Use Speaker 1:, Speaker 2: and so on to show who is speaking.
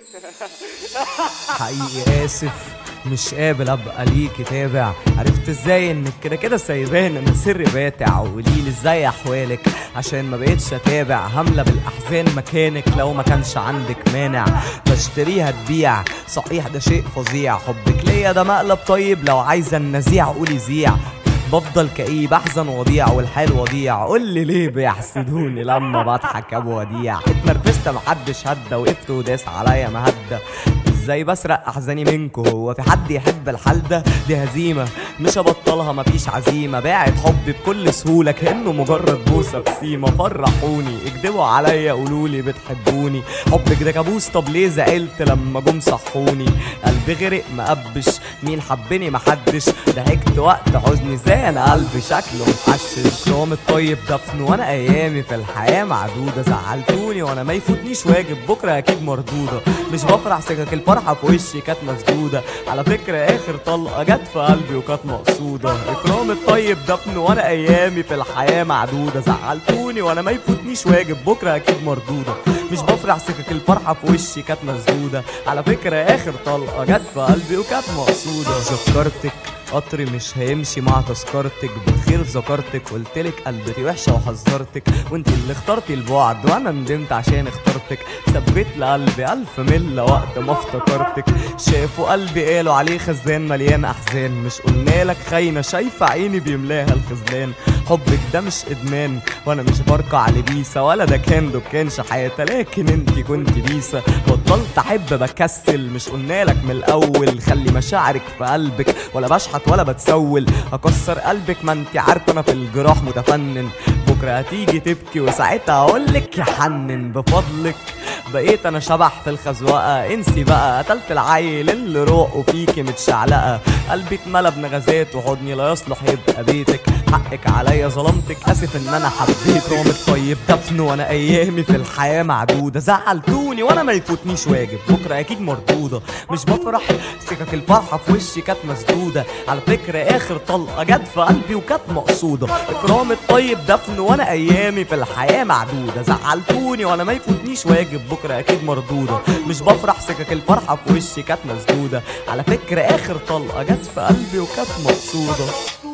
Speaker 1: حقيقي اسف مش قابل ابقى ليكي تابع عرفت ازاي انك كده كده سايبان انا سر باتع وقوليلي ازاي احوالك عشان ما بقتش اتابع هملة بالاحزان مكانك لو ما كانش عندك مانع بشتريها تبيع صحيح ده شيء فظيع حبك ليا ده مقلب طيب لو عايزه النزيع قولي زيع بفضل كئيب احزن وضيع والحال وضيع قول لي ليه بيحسدوني لما بضحك ابو وديع اتنرفزت محدش هدى وقفت وداس عليا مهدى ازاي بسرق احزاني منكو هو في حد يحب الحال ده دي هزيمه مش هبطلها مفيش عزيمه باعت حبي بكل سهوله كانه مجرد بوسه بسيمه فرحوني اكدبوا عليا قولولي بتحبوني حبك ده كابوس طب ليه زعلت لما جم صحوني قلبي غرق مقبش مين حبني محدش ضحكت وقت حزني زي انا قلبي شكله محشش يوم الطيب دفن وانا ايامي في الحياه معدوده زعلتوني وانا ما يفوتنيش واجب بكره اكيد مردوده مش بفرح سكك الفرحه في وشي كانت مسدوده على فكره اخر طلقه جت في قلبي وكانت مقصوده اكرام الطيب دفن وانا ايامي في الحياه معدوده زعلتوني وانا ما يفوتنيش واجب بكره اكيد مردوده مش بفرح سكك الفرحه في وشي كانت مسدوده على فكره اخر طلقه جت في قلبي وكانت مقصوده ذكرتك قطري مش هيمشي مع تذكرتك بالخير ذكرتك قلتلك قلبتي وحشه وحذرتك وانت اللي اخترتي البعد وانا ندمت عشان اخترتك ثبت لقلبي الف مله وقت ما افتكرتك شافوا قلبي قالوا عليه خزان مليان احزان مش قلنا لك خاينه شايفه عيني بيملاها الخذلان حبك ده مش ادمان وانا مش بركع لبيسه ولا ده كان دكان شحاته لكن انت كنت بيسه بطلت احب بكسل مش قلنا لك من الاول خلي مشاعرك في قلبك ولا بشحت ولا بتسول هكسر قلبك ما انت عارفه انا في الجراح متفنن بكره هتيجي تبكي وساعتها اقولك يا حنن بفضلك بقيت انا شبح في الخزوقه انسي بقى قتلت العيل اللي روحه فيكي متشعلقه قلبي اتملى بنغزات وحضني لا يصلح يبقى بيتك حقك عليا ظلمتك اسف ان انا حبيتك رامي الطيب دفن وانا ايامي في الحياه معدوده زعلتوني وانا ما يفوتنيش واجب بكره اكيد مردوده مش بفرح سكك الفرحه في وشي كانت مسدوده على فكره اخر طلقه جت في قلبي وكانت مقصوده اكرام الطيب دفن وانا ايامي في الحياه معدوده زعلتوني وانا ما يفوتنيش واجب بكره اكيد مردوده مش بفرح سكك الفرحه في وشي كانت مسدوده على فكره اخر طلقه جت في قلبي وكانت مقصوده